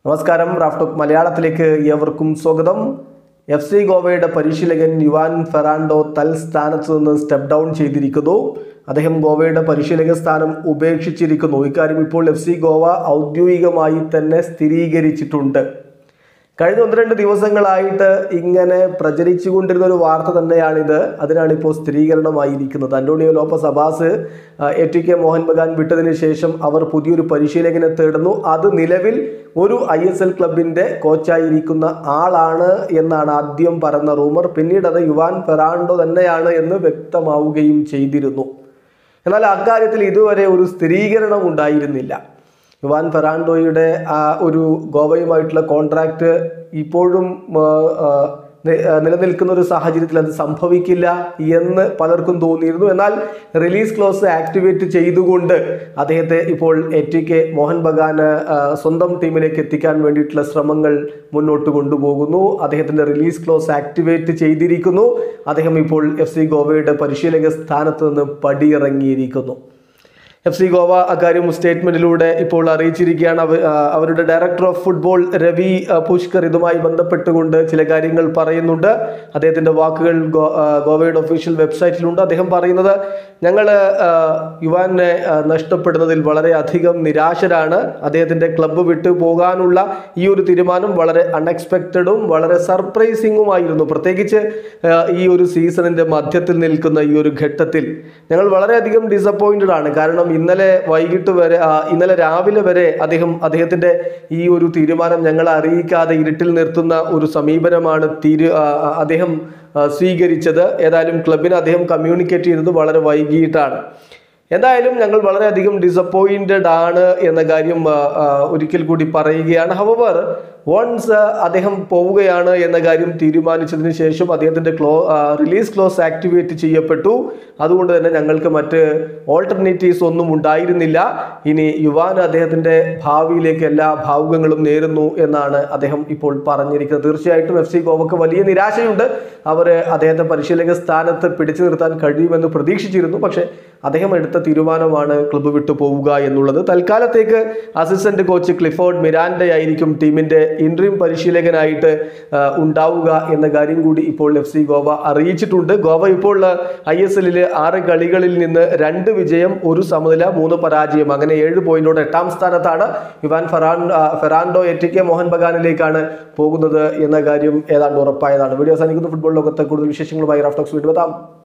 നമസ്കാരം റാഫ്ടോക്ക് മലയാളത്തിലേക്ക് ഏവർക്കും സ്വാഗതം എഫ് സി ഗോവയുടെ പരിശീലകൻ യുവാൻ ഫെറാൻഡോ തൽസ്ഥാനത്ത് നിന്ന് സ്റ്റെപ്പ് ഡൗൺ ചെയ്തിരിക്കുന്നു അദ്ദേഹം ഗോവയുടെ പരിശീലക സ്ഥാനം ഉപേക്ഷിച്ചിരിക്കുന്നു ഇക്കാര്യം ഇപ്പോൾ എഫ് സി ഗോവ ഔദ്യോഗികമായി തന്നെ സ്ഥിരീകരിച്ചിട്ടുണ്ട് കഴിഞ്ഞ ഒന്ന് രണ്ട് ദിവസങ്ങളായിട്ട് ഇങ്ങനെ പ്രചരിച്ചുകൊണ്ടിരുന്ന ഒരു വാർത്ത തന്നെയാണിത് അതിനാണ് ഇപ്പോൾ സ്ഥിരീകരണമായിരിക്കുന്നത് Antonio Lopez Habas A T K Mohun Bagan വിട്ടതിന് ശേഷം അവർ പുതിയൊരു പരിശീലകനെ തേടുന്നു അത് നിലവിൽ ഒരു ഐ എസ് എൽ ക്ലബിന്റെ കോച്ചായിരിക്കുന്ന ആളാണ് എന്നാണ് ആദ്യം പറഞ്ഞ റൂമർ പിന്നീട് അത് യുവാൻ ഫെറാണ്ടോ തന്നെയാണ് എന്ന് വ്യക്തമാവുകയും ചെയ്തിരുന്നു എന്നാൽ അക്കാര്യത്തിൽ ഇതുവരെ ഒരു സ്ഥിരീകരണം ഉണ്ടായിരുന്നില്ല യുവാൻ ഫെറാൻഡോയുടെ ആ ഒരു ഗോവയുമായിട്ടുള്ള കോൺട്രാക്റ്റ് ഇപ്പോഴും ആ, ആ, നി- ആ, നിലനിൽക്കുന്ന ഒരു സാഹചര്യത്തിൽ അത് സംഭവിക്കില്ല എന്ന് പലർക്കും തോന്നിയിരുന്നു എന്നാൽ റിലീസ് ക്ലോസ് ആക്ടിവേറ്റ് ചെയ്തുകൊണ്ട് അദ്ദേഹത്തെ ഇപ്പോൾ എ ടി കെ മോഹൻ ബഗാന് ആ, സ്വന്തം ടീമിലേക്ക് എത്തിക്കാൻ വേണ്ടിയിട്ടുള്ള ശ്രമങ്ങൾ മുന്നോട്ട് കൊണ്ടുപോകുന്നു അദ്ദേഹത്തിന്റെ റിലീസ് ക്ലോസ് ആക്ടിവേറ്റ് ചെയ്തിരിക്കുന്നു അദ്ദേഹം ഇപ്പോൾ എഫ് സി ഗോവയുടെ പരിശീലക സ്ഥാനത്ത് നിന്ന് പടിയിറങ്ങിയിരിക്കുന്നു എഫ് സി ഗോവ അക്കാര്യം സ്റ്റേറ്റ്മെന്റിലൂടെ ഇപ്പോൾ അറിയിച്ചിരിക്കുകയാണ് അവ- ആ, അവരുടെ ഡയറക്ടർ ഓഫ് ഫുട്ബോൾ രവി ആ, പുഷ്കർ ഇതുമായി ബന്ധപ്പെട്ടുകൊണ്ട് ചില കാര്യങ്ങൾ പറയുന്നുണ്ട് അദ്ദേഹത്തിന്റെ വാക്കുകൾ ഗോ- ആ, ഗോവയുടെ ഒഫീഷ്യൽ വെബ്സൈറ്റിലുണ്ട് അദ്ദേഹം പറയുന്നത് ഞങ്ങൾ യുവാനെ ആ, നഷ്ടപ്പെടുന്നതിൽ വളരെയധികം നിരാശരാണ് അദ്ദേഹത്തിന്റെ ക്ലബ്ബ് വിട്ടു പോകാനുള്ള ഈ ഒരു തീരുമാനം വളരെ അൺഎക്സ്പെക്റ്റഡും വളരെ സർപ്രൈസിങ്ങുമായിരുന്നു പ്രത്യേകിച്ച് ആ, ഈ ഒരു സീസണിന്റെ മധ്യത്തിൽ നിൽക്കുന്ന ഈ ഒരു ഘട്ടത്തിൽ ഞങ്ങൾ വളരെയധികം ഡിസപ്പോയിന്റഡ് ആണ് കാരണം ഇന്നലെ വൈകിട്ട് വരെ ആ, ഇന്നലെ രാവിലെ വരെ അദ്ദേഹം അദ്ദേഹത്തിന്റെ ഈ ഒരു തീരുമാനം ഞങ്ങളെ അറിയിക്കാതെ ഇരുട്ടിൽ നിർത്തുന്ന ഒരു സമീപനമാണ് തീരു ആ, ആ, അദ്ദേഹം ആ, സ്വീകരിച്ചത് ഏതായാലും ക്ലബിന് അദ്ദേഹം കമ്മ്യൂണിക്കേറ്റ് ചെയ്തത് വളരെ വൈകിട്ടാണ് എന്തായാലും ഞങ്ങൾ വളരെയധികം ഡിസപ്പോയിന്റഡ് ആണ് എന്ന കാര്യം ആ, ആ, ഒരിക്കൽ കൂടി പറയുകയാണ് ഹവർ വൺസ് അദ്ദേഹം പോവുകയാണ് എന്ന കാര്യം തീരുമാനിച്ചതിന് ശേഷം അദ്ദേഹത്തിന്റെ ക്ലോ റിലീസ് ക്ലോസ് ആക്ടിവേറ്റ് ചെയ്യപ്പെട്ടു അതുകൊണ്ട് തന്നെ ഞങ്ങൾക്ക് മറ്റ് ഓൾട്ടർനേറ്റീവ്സ് ഒന്നും ഉണ്ടായിരുന്നില്ല ഇനി യുവാൻ അദ്ദേഹത്തിന്റെ ഭാവിയിലേക്ക് എല്ലാ ഭാവുകങ്ങളും നേരുന്നു എന്നാണ് അദ്ദേഹം ഇപ്പോൾ പറഞ്ഞിരിക്കുന്നത് തീർച്ചയായിട്ടും എഫ് സി ഗോവക്ക് വലിയ നിരാശയുണ്ട് അവർ അദ്ദേഹത്തെ പരിശീലക സ്ഥാനത്ത് പിടിച്ചു നിർത്താൻ കഴിയുമെന്ന് പ്രതീക്ഷിച്ചിരുന്നു പക്ഷേ അദ്ദേഹം എടുത്ത തീരുമാനമാണ് ക്ലബ്ബ് വിട്ടു പോവുക എന്നുള്ളത് തൽക്കാലത്തേക്ക് അസിസ്റ്റന്റ് കോച്ച് ക്ലിഫോർഡ് മിരാൻഡെ ആയിരിക്കും ടീമിന്റെ ഇൻട്രീം പരിശീലകനായിട്ട് ആ, ഉണ്ടാവുക എന്ന കാര്യം കൂടി ഇപ്പോൾ എഫ് സി ഗോവ അറിയിച്ചിട്ടുണ്ട് ഗോവ ഇപ്പോൾ ഐ എസ് എല്ലിൽ ആറ് കളികളിൽ നിന്ന് രണ്ട് വിജയം ഒരു സമനില മൂന്ന് പരാജയം അങ്ങനെ ഏഴ് പോയിന്റോടെ എട്ടാം സ്ഥാനത്താണ് ഇവാൻ ഫെറാൻ ആ, Ferrando A T K Mohun ബഗാനിലേക്കാണ് പോകുന്നത് എന്ന കാര്യം ഏതാണ്ട് ഉറപ്പായതാണ് വീഡിയോ അവസാനിക്കുന്ന ഫുട്ബോൾ ലോകത്തെ കൂടുതൽ വിശേഷങ്ങളുമായി റാഫ്റ്റോക്സ് വീണ്ടും എത്താം